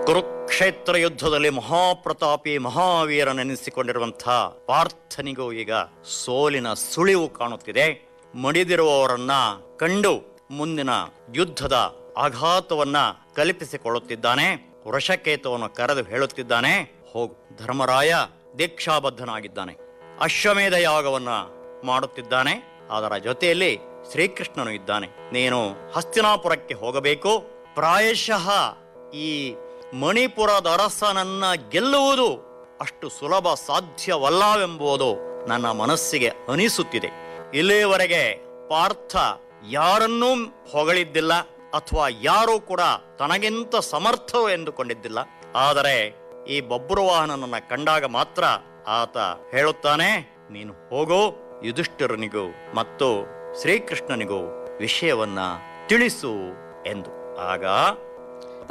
ಕುರುಕ್ಷೇತ್ರ ಯುದ್ಧದಲ್ಲಿ ಮಹಾಪ್ರತಾಪಿ ಮಹಾವೀರನೆನಿಸಿಕೊಂಡಿರುವಂಥ ಪಾರ್ಥನಿಗೂ ಈಗ ಸೋಲಿನ ಸುಳಿವು ಕಾಣುತ್ತಿದೆ ಮಡಿದಿರುವವರನ್ನ ಕಂಡು ಮುಂದಿನ ಯುದ್ಧದ ಆಘಾತವನ್ನ ಕಲ್ಪಿಸಿಕೊಳ್ಳುತ್ತಿದ್ದಾನೆ ವೃಷಕೇತವನ್ನು ಕರೆದು ಹೇಳುತ್ತಿದ್ದಾನೆ ಹೋಗು ಧರ್ಮರಾಯ ದೀಕ್ಷಾಬದ್ಧನಾಗಿದ್ದಾನೆ ಅಶ್ವಮೇಧ ಯಾಗವನ್ನ ಮಾಡುತ್ತಿದ್ದಾನೆ ಅದರ ಜೊತೆಯಲ್ಲಿ ಶ್ರೀಕೃಷ್ಣನು ಇದ್ದಾನೆ ನೀನು ಹಸ್ತಿನಾಪುರಕ್ಕೆ ಹೋಗಬೇಕು ಪ್ರಾಯಶಃ ಈ ಮಣಿಪುರದ ಅರಸನನ್ನ ಗೆಲ್ಲುವುದು ಅಷ್ಟು ಸುಲಭ ಸಾಧ್ಯವಲ್ಲವೆಂಬುದು ನನ್ನ ಮನಸ್ಸಿಗೆ ಅನಿಸುತ್ತಿದೆ ಇಲ್ಲಿಯವರೆಗೆ ಪಾರ್ಥ ಯಾರನ್ನೂ ಹೊಗಳಿದ್ದಿಲ್ಲ ಅಥವಾ ಯಾರೂ ಕೂಡ ತನಗಿಂತ ಸಮರ್ಥ ಎಂದುಕೊಂಡಿದ್ದಿಲ್ಲ ಆದರೆ ಈ ಬಬ್ರುವಾಹನನನ್ನ ಕಂಡಾಗ ಮಾತ್ರ ಆತ ಹೇಳುತ್ತಾನೆ ನೀನು ಹೋಗು ಯುಧಿಷ್ಠಿರನಿಗೂ ಮತ್ತು ಶ್ರೀಕೃಷ್ಣನಿಗೂ ವಿಷಯವನ್ನ ತಿಳಿಸು ಎಂದು ಆಗ